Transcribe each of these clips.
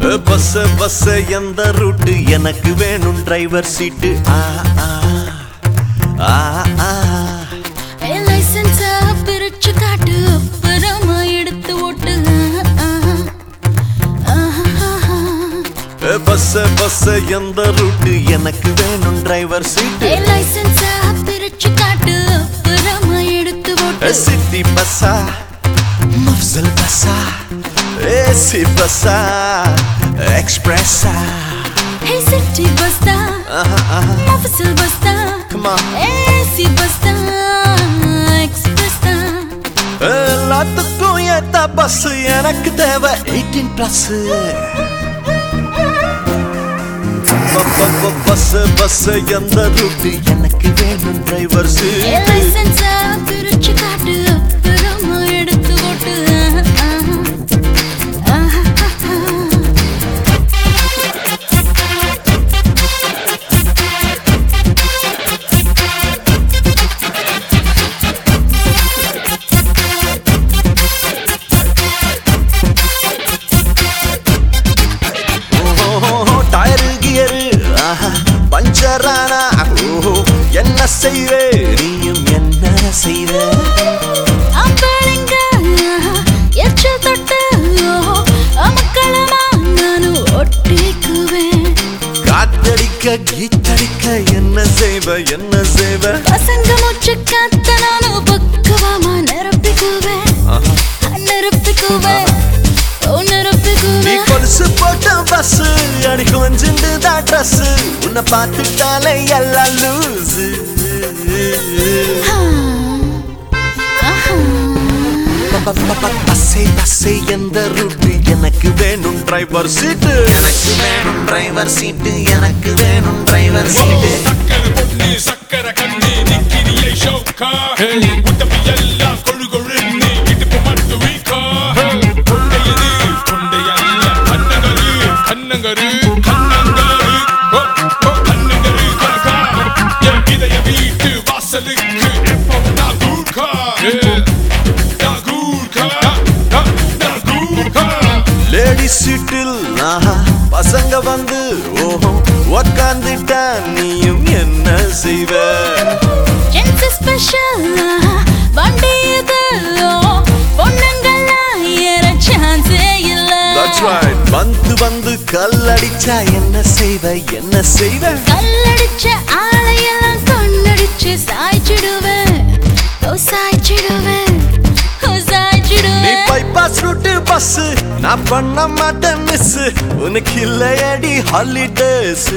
Bus bus எந்த route எனக்கு வேணும் டிரைவர் சீட்டு ஆ ஆ ஆ ஆ லைசன்ஸ பிரிச்சு காட்டு அப்புறமா எடுத்து ஓட்டு பஸ் பஸ் எந்த ரூட்டு எனக்கு வேணும் டிரைவர் சீட்டு லைசன்ஸ பிரிச்சு காட்டு அப்புறமா எடுத்து ஓட்டு சிட்டி பஸ்ஸா மஃசல் பஸ்ஸா ஏசி பஸ்ஸா எக்ஸ்பிரஸா ஹே சிட்டி பஸ் தான் மஃபசல் பஸ் தான் Come on. ஏசி பஸ் தான் எக்ஸ்பிரஸ் தான் எல்லாத்துக்கும் ஏத்த பஸ் எனக்கு தேவை எயிட்டீன் பிளஸ் பஸ் பஸ் எந்த ரூட்டு எனக்கு வேணும் டிரைவர் லைசன்ஸ பிரிச்சு காட்டு அப்புறமா எடுத்து ஓட்டு டயரு கியரு பஞ்சரானா ஓஹோ என்ன செய்வே நீயும் என்ன செய்வ அப்பளிங்க எச்சல் தொட்டு அமக்களமா நானும் ஒட்டிக்குவேன் காத்தடிக்க கீத்தடிக்க என்ன செய்வ என்ன செய்வ பசங்க மூச்சு காத்த நானும் பக்குவமா நிரப்பிக்குவேன் நிரப்பிக்குவேன் ஓ நீ நிரப்பிக்குவேன் கொலுசு போட்ட பஸ் அடி கொஞ்சிண்டு தான் ட்ரெஸ் உன்னை பார்த்துட்டாலே எல்லாம் லூசு பஸ்ஸே பஸ்ஸே எந்த ரூட்டு எனக்கு வேணும் டிரைவர் சீட்டு எனக்கு வேணும் டிரைவர் சீட்டு எனக்கு வேணும் டிரைவர் சீட்டு சக்கர பொண்ணு சக்கர கண்ணு நிக்கிறியே ஷோக்கா உடம்பு எல்லாம் கொழு கொழுன்னு இடுப்பு மட்டும் வீக்கா கொண்டையது கொண்டையல்ல கண்ணங்கரு கண்ணங்கரு கண்ணங்கரு ஓ, ஓ, கண்ணங்கரு கணக்கா என் இதய வீட்டு வாசலுக்கு எப்போ நான் கூர்க்கா நான் கூர்க்கா நான் கூர்க்கா லேடி சீட்டில் ஆஹா பசங்க வந்து ஓஹோ உக்காந்துட்டா நீயும் என்ன செய்வ ஜென்ஸ் ஸ்பெஷல் வண்டி இது பொண்ணுங்கெல்லாம் ஏற சான்ஸே இல்ல That's right. வந்து வந்து கல்லடிச்சா என்ன செய்வ என்ன செய்வ கல்லடிச்ச ஆளையெல்லாம் கண்ணடிச்சு சாய்ச்சிடுவேன் ஓ சாய்ச்சிடுவேன் ஓ நீ சாய்ச்சிடுவேன் பைபாஸ் ரூட்டு பஸ் நான் பண்ண மாட்டேன் மிஸ் உனக்கு இல்லையடி ஹாலிடேஸ்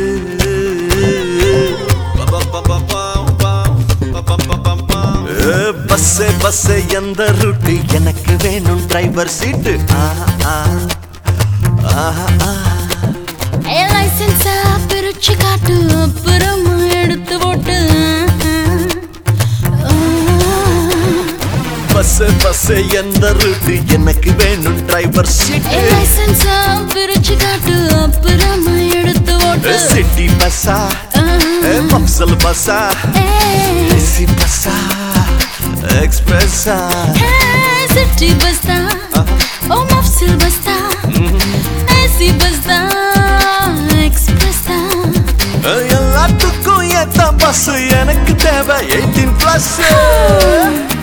பஸ்ஸே பஸ்ஸே எந்த ரூட்டு எனக்கு வேணும் டிரைவர் சீட்டு ஆ ஆ ஆ ஆ லைசன்ஸ பிரிச்சு காட்டு அப்புறமா எடுத்து போட்டு பஸ் பஸ் எந்த ரூட்டு எனக்கு வேணும் டிரைவர் சீட்டு லைசன்ஸ பிரிச்சு காட்டு அப்புறமா எடுத்து போட்டு சிட்டி பஸ்ஸா மப்சல் பஸ்ஸா ஏசி பஸ்ஸா எக்ஸ்பிரஸா சிட்டி பஸ் தான் ஓ மஃப்சில் பஸ் தான் ஏசி பஸ் தான் எக்ஸ்பிரஸ் தான் எல்லாத்துக்கும் ஏத்த பஸ் எனக்கு தேவை எயிட்டீன் பிளஸ்